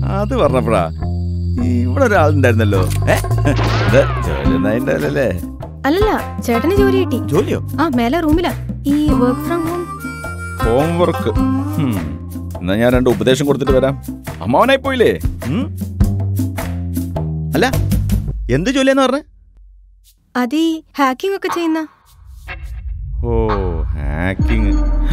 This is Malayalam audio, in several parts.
അത് പറഞ്ഞപ്പോഴാ ഇവിടെ ഒരാളുണ്ടായിരുന്നല്ലോ ഏ ഇത് ജോലിയൊന്നായിണ്ടല്ലേ അല്ലല്ല ചേട്ടന് ജോലി കിട്ടി ജോലിയോ ആ മേലെ റൂമിലാ ഈ വർക്ക് ഫ്രം ഹോം ഹോംവർക്ക് എന്നാ ഞാൻ രണ്ട് ഉപദേശം കൊടുത്തിട്ട് വരാം അമ്മാവനായി പോയില്ലേ ഉം? അല്ല എന്ത് ജോലിയാന്ന് പറഞ്ഞ അതീ ഹാക്കിംഗ് ഒക്കെ ചെയ്യുന്ന ഓ ഹാക്കിങ്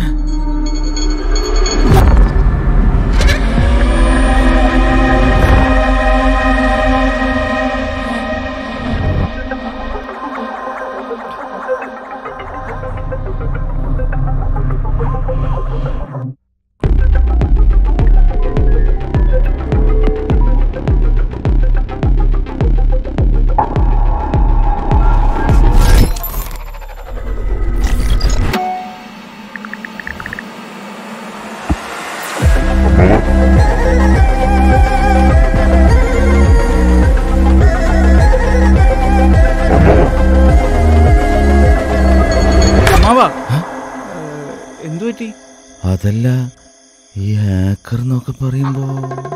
അമ്മാവാ എന്തു പറ്റി അതല്ല ഈ ഹാക്കർ എന്നൊക്കെ പറയുമ്പോ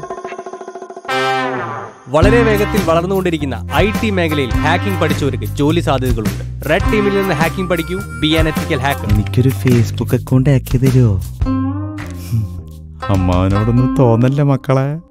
വളരെ വേഗത്തിൽ വളർന്നുകൊണ്ടിരിക്കുന്ന ഐ ടി മേഖലയിൽ ഹാക്കിംഗ് പഠിച്ചവർക്ക് ജോലി സാധ്യതകളുണ്ട് റെഡ് ടീമിൽ നിന്ന് ഹാക്കിംഗ് പഠിക്കൂ ബി ആൻ എത്തിക്കൽ ഹാക്കർ എനിക്കൊരു ഫേസ്ബുക്ക് അക്കൗണ്ട് ആക്കി തരുമോ അമ്മാവനോടൊന്നും തോന്നല്ലേ മക്കളെ